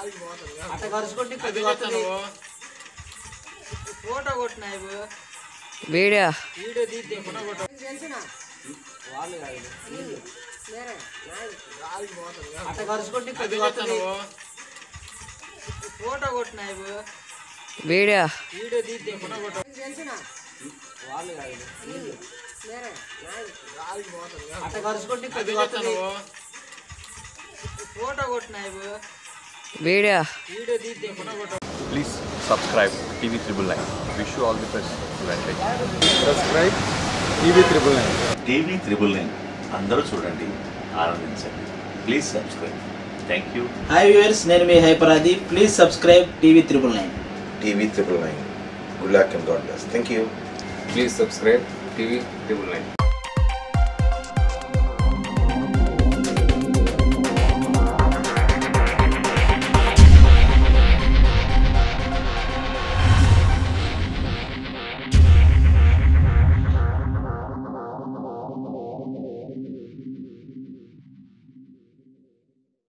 అట్ట కరుచుకుంటే కొద్దిగా వస్తుంది. ఫోటో కొట్టినాయి వీడియో వీడియో తీద్దే వాళ్ళు కాదు వీళ్ళు. అట్ట కరుచుకుంటే కొద్దిగా వస్తుంది. ఫోటో కొట్టినాయి వీడియో వీడియో తీద్దే వాళ్ళు కాదు వీళ్ళు. అట్ట కరుచుకుంటే కొద్దిగా వస్తుంది. ఫోటో కొట్టినాయి వీడియో వీడియో తీద్దే Please subscribe TV Triple Nine. Wish you all the best. Advantage. Subscribe TV triple nine TV triple nine అందరూ చూడండి ఆనందించండి please subscribe thank you hi viewers నేను మీ హైపరాది please subscribe TV triple nine TV triple nine. Good luck and God bless. Thank you. Please subscribe TV triple nine